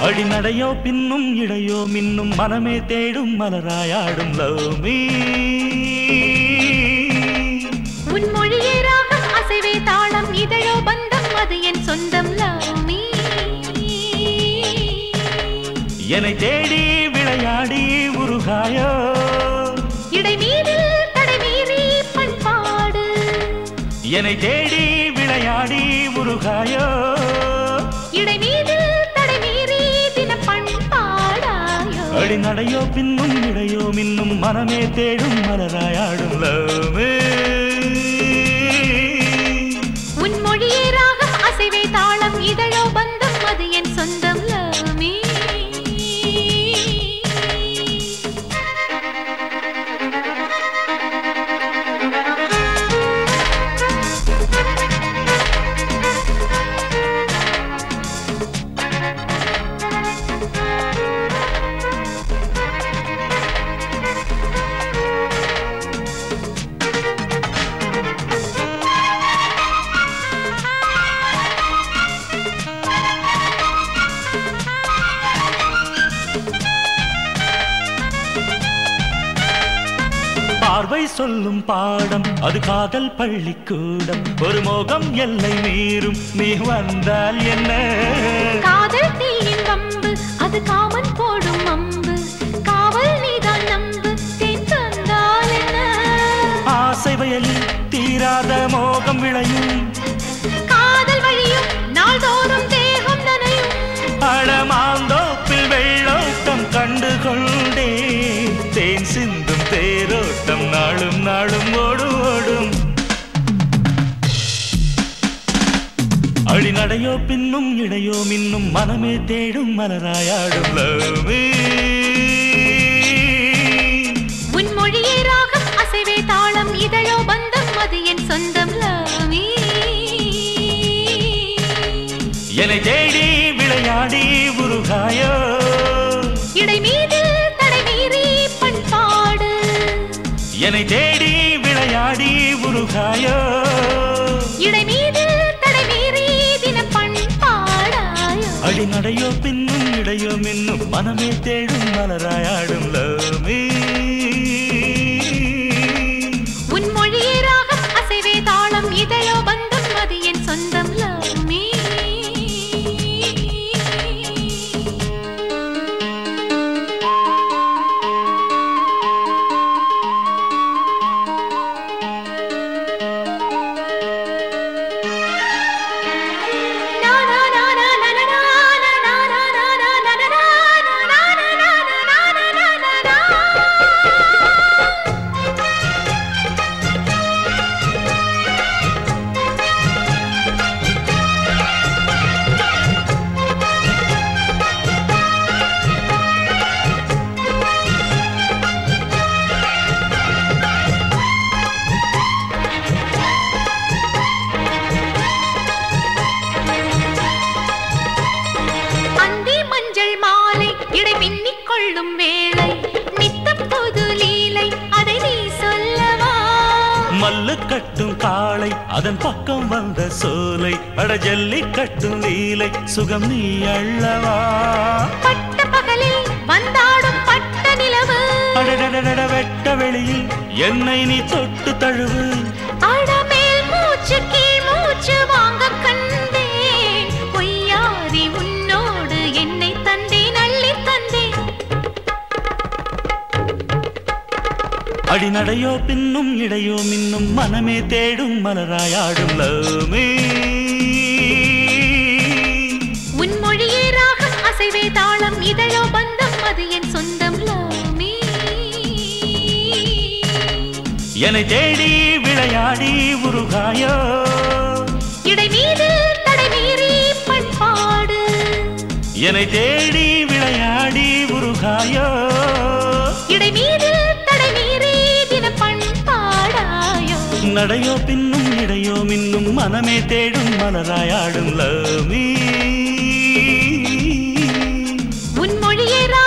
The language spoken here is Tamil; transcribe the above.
அடி நடையோ பின்னும் இடையோ மின்னும் மனமே தேடும் மலராயாடும் லவ் மீ உன் மொழியே ராகம் அசைவே தாளம் இதழோ பந்தம் அது என் சொந்தம் love me. என்னை தேடி விளையாடி உருகாயோ இடை மீதில் தடை மீறி பண்பாடு என்னை தேடி விளையாடி உருகாயோ இடை மீதில் தடை மீறி தின பண்பாடாயோ அடி நடையோ பின்னும் இடையோ மின்னும் மனமே தேடும் மலராயாடும் லவ் மீ உன் மொழியே ராகம் அசைவே தாளம் இதழோ பந்தம் அது என் சொந்தம் love me. பார்வை சொல்லும் பாடம் அது காதல் பள்ளிக்கூடம் ஒரு மோகம் எல்லை மீறும் நீ வந்தால் என்ன காதல் தீயின் வம்பு அது காமன் போடும் அம்பு காவல் நீதான் நம்பு தேன் தந்தால் என்ன ஆசை வயலில் தீராத மோகம் விளையும் காதல் வழியும் நாள்தோறும் தேகம் நனையும் அடமாந்தோப்பில் வெள்ளோட்டம் கண்டு கொண்டே தேன் சிந்தும் தேரோட்டம் நாளும் நாளும் ஓடு ஓடும் அடி நடையோ பின்னும் இடையோ மின்னும் மனமே தேடும் மலராயாடும் love me. உன் மொழியே ராகம் அசைவே தாளம் இதழோ பந்தம் அது என் சொந்தம் love me. என்னை தேடி விளையாடி உருகாயோ இடை மீதில் தடை மீறி பண்பாடு என்னை தேடி விளையாடி உருகாயோ இடை மீதில் தடை மீறி தின பண்பாடாயோ அடி நடையோ பின்னும் இடையோ மின்னும் மனமே தேடும் மலராயாடும் love me. உன் மொழியே ராகம் அசைவே தாளம் இதழோ பந்தம் அது என் சொந்தம் love me. Na na na na na na na na na na na na na na na na na na na na அந்தி மஞ்சள் மாலை இடை மின்னிக் கொள்ளும் வேளை நித்தம் புது லீலை அதை நீ சொல்லவா மல்லு கட்டும் காளை அதன் பக்கம் வந்த சோலை அட ஜல்லி கட்டும் லீலை சுகம் நீ அள்ளவா பட்ட பகலில் வந்தாடும் பட்ட நிலவு அடடடடட வெட்ட வெளியில் என்னை நீ தொட்டு தழுவு அடமேல் மூச்சு கீழ் மூச்சு வாங்க கண்டேன் பொய்யாரி உன்னோடு என்னை தந்தேன் அள்ளி தந்தேன் அடி நடையோ பின்னும் இடையோ மின்னும் மனமே தேடும் மலராயாடும் love me. உன் மொழியே ராகம் அசைவே தாளம் இதழோ பந்தம் அது என் சொந்தம் love me. என்னை தேடி விளையாடி உருகாயோ இடை மீதில் தடை மீறி பண்பாடு என்னை தேடி விளையாடி உருகாயோ இடை மீதில் தடை மீறி தின பண்பாடாயோ நடையோ பின்னும் இடையோ மின்னும் மனமே தேடும் மலராயாடும் love me. உன் மொழியே ரா